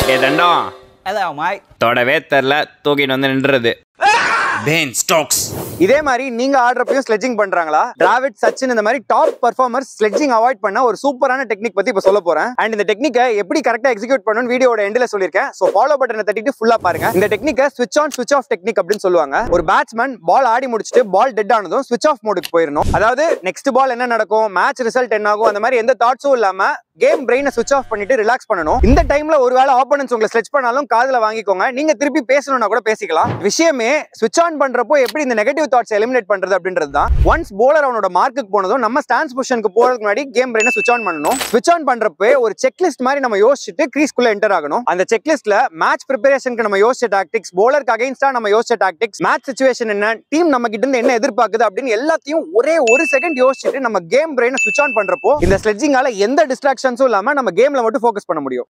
ஏ தண்டம் Hello, mate. தொடவே தெரில தூக்கிட்டு வந்து நின்றுறது பேன் ஸ்டாக்ஸ் இதே மாதிரி நீங்க ஆடுறப்பையும் ஸ்லெட்ஜிங் பண்றாங்களா டிராவிட் சச்சின் இந்த மாதிரி டாப் பர்ஃபார்மர்ஸ் ஸ்லெட்ஜிங் அவாய்ட் பண்ண ஒரு சூப்பரான டெக்னிக் பத்தி இப்ப சொல்ல போறேன் அண்ட் இந்த டெக்னிக்கை எப்படி கரெக்டா எக்ஸிக்யூட் பண்ணணும் வீடியோட எண்ட்ல சொல்லியிருக்கேன் சோ ஃபாலோ பட்டனை தட்டிட்டு ஃபுல்லா பாருங்க இந்த டெக்னிக்கை ஸ்விட்ச் ஆன் ஸ்விட்ச் ஆஃப் டெக்னிக் அப்படின்னு சொல்லுவாங்க ஒரு பேட்ஸ்மேன் பால் ஆடி முடிச்சுட்டு பால் டெட் ஆனதும் ஸ்விட்ச் ஆஃப் மோடுக்கு போயிடணும் அதாவது நெக்ஸ்ட் பால் என்ன நடக்கும் மேட்ச் ரிசல்ட் என்ன ஆகும் அந்த மாதிரி எந்த தாட்ஸும் இல்லாம கேம் பிரெயினை ஸ்விட்ச் ஆஃப் பண்ணிட்டு ரிலாக்ஸ் பண்ணணும் இந்த டைம்ல ஒருவேளை ஆப்போனன்ஸ் உங்களை ஸ்லெச் பண்ணாலும் காதுல வாங்கிக்கோங்க நீங்க திருப்பி பேசணும்னா கூட பேசிக்கலாம் விஷயமே ஸ்விட்ச் ஆன் பண்றப்போ எப்படி இந்த நெகட்டிவ் தாட்ஸ் எலிமினேட் பண்றது அப்படின்றது தான் ஒன்ஸ் போலர் அவனோட மார்க்குக்கு போனதும் நம்ம ஸ்டான்ஸ் பொசிஷனுக்கு போறதுக்கு முன்னாடி கேம் பிரெயினை ஸ்விட்ச் ஆன் பண்ணணும் ஸ்விட்ச் ஆன் பண்றப்போ ஒரு செக்லிஸ்ட் மாதிரி நம்ம யோசிச்சுட்டு கிரீஸ்க்குள்ள என்டர் ஆகணும் அந்த செக்லிஸ்ட்ல மேட்ச் ப்ரிப்பரேஷனுக்கு நம்ம யோசிச்ச டாக்டிக்ஸ் போலருக்கு அகைன்ஸ்டா நம்ம யோசிச்ச டாக்டிக்ஸ் மேட்ச் சுச்சுவேஷன் என்ன டீம் நம்ம கிட்ட இருந்து என்ன எதிர்பார்க்குது அப்படின்னு எல்லாத்தையும் ஒரே ஒரு செகண்ட் யோசிச்சுட்டு நம்ம கேம் பிரெயினை ஸ்விட்ச் ஆன் பண்றப்போ இந்த ஸ்லெட்ஜிங்கால எந்த டிஸ்ட்ராக்ஷன்ஸும் இல்லாம நம்ம கேம்ல மட்டும் ஃபோக்கஸ் பண்ண முடியும்